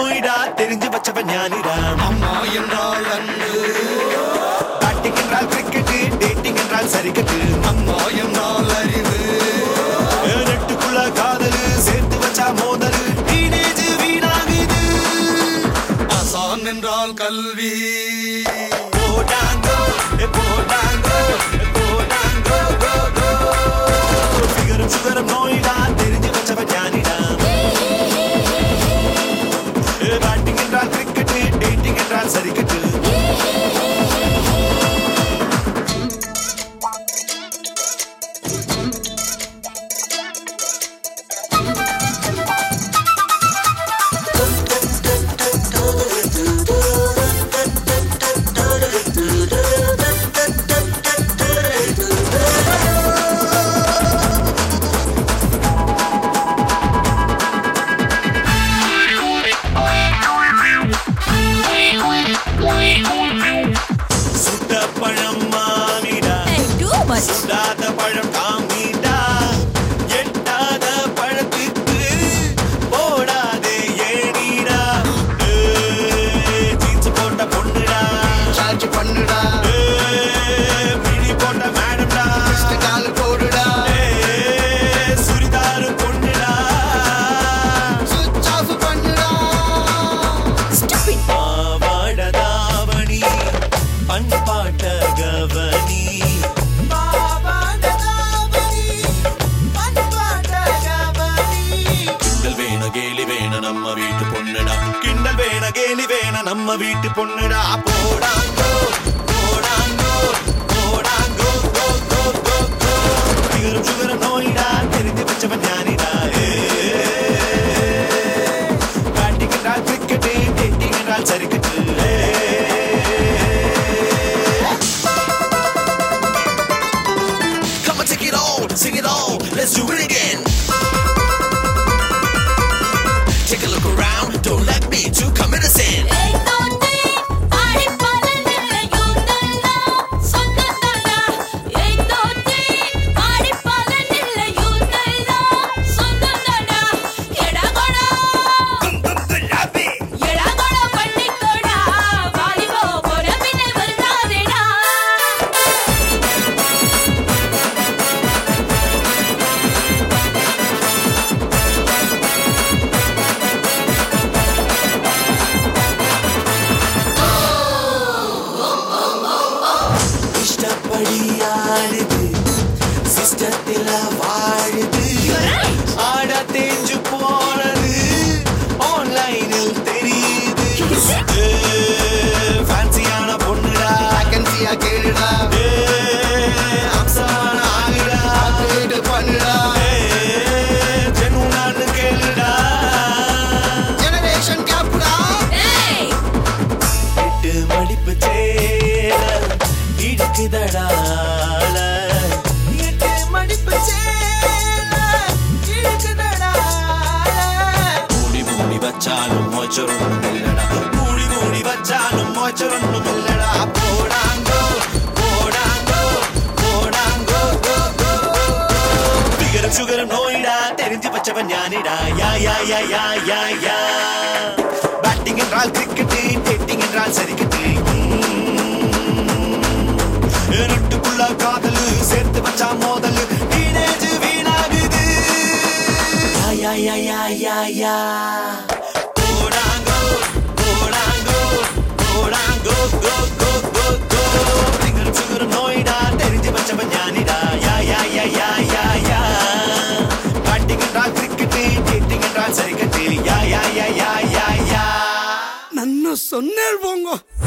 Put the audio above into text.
நோயிடா தெரிஞ்சு வச்சவன் ஞானிடா அம்மா என்றால் அன்பு பேட்டிங் என்றால் கிரிக்கெட் டேட்டிங் என்றால் சரிக்கட்டு அம்மா என்றால் அறிவு நெட்டுக்குள்ள காதலு சேர்த்து வச்சா மோதலு டீனேஜ் வீணாகுது ஆசான் என்றால் கல்வி போடாங்கோ ஏ போடாங்கோ ஏ போடாங்கோ கோ கோ சிகரம் சுகரம் நோயிடா தெரிஞ்சு வச்சவன் ஞானிடா பேட்டிங் என்றால் கிரிக்கெட் டேட்டிங் என்றால் சரிக்கட்டு சுட்ட பழம் மாவிடா Hey, too much. சுடாத பழம் காமிடா எட்டாத பழத்துக்கு போடாதே ஏடிடா ஜீன்ஸ் போட்ட பொண்ணுடா சார்ஜ் பண்ணுடா ஏய், மிடி போட்ட மேடம்டா கால் போடுடா ஏய், சுடிதாரு பொண்ணுடா சுவிட்ச் ஆஃப் பண்ணுடா Stupid. பாவாட தாவணி பண்பாட்ட கவனி கிண்டல் வேண கேலி வேண நம்ம வீட்டு பொண்ணுடா கிண்டல் வேண கேலி வேண நம்ம வீட்டு பொண்ணுடா போடாங்கோ போடாங்கோ போடாங்கோ கோ கோ கோ கோ சிகரம் சுகரம் நோயிடா தெரிஞ்சு வச்சவன் ஞானிடா பேட்டிங் என்றால் கிரிக்கெட் டேட்டிங் என்றால் சரிக்கட்டு Come and take it all, sing it all, let's do it again. Take a look around, don't let me to come in a sin. இஷ்டப்படி ஆடுது சிஸ்டத்தில் வாழுது ஆட தேஞ்சு போனது ஆன்லைனில் தெரியுது ஃபேன்சியான பொண்ணுடா வேகன்சியா கேளுடா ஏய், அம்சமான ஆளுடா அப்டேட் பண்ணுடா ஏய், ஜெனூனான்னு கேளுடா ஜெனரேஷன் கேப்டா எட்டு மடிப்பு சேல இடுக்குதடால எட்டு மடிப்பு சேல மூடி மூடி வச்சாலும் மோச்சரொன்னும் இல்லடா மூடி மூடி வச்சாலும் மோச்சரொன்னும் இல்லடா போடாங்கோ போடாங்கோ போடாங்கோ கோ கோ கோ பிகரம் சுகரம் நோயிடா தெரிஞ்சு வச்சவன் ஞானிடா யா யா யா யா யா யா பேட்டிங் என்றால் கிரிக்கெட் டேட்டிங் என்றால் சரிக்கட்டு நட்டுக்குள்ள காதலு சேர்த்து வச்சா மோதலு டீனேஜ் வீணாகுது யா யா யா யா யா போடாங்கோ போடாங்கோ போடாங்கோ கோ கோ கோ கோ பிகரம் சுகரம் நோயிடா தெரிஞ்சு வச்சவன் ஞானிடா யா யா யா யா யா யா பேட்டிங் என்றால் கிரிக்கெட் டேட்டிங் என்றால் சரிக்கட்டு யா யா யா யா யா யா ನನ್ನ ಸೊನ್ನೆ போங்க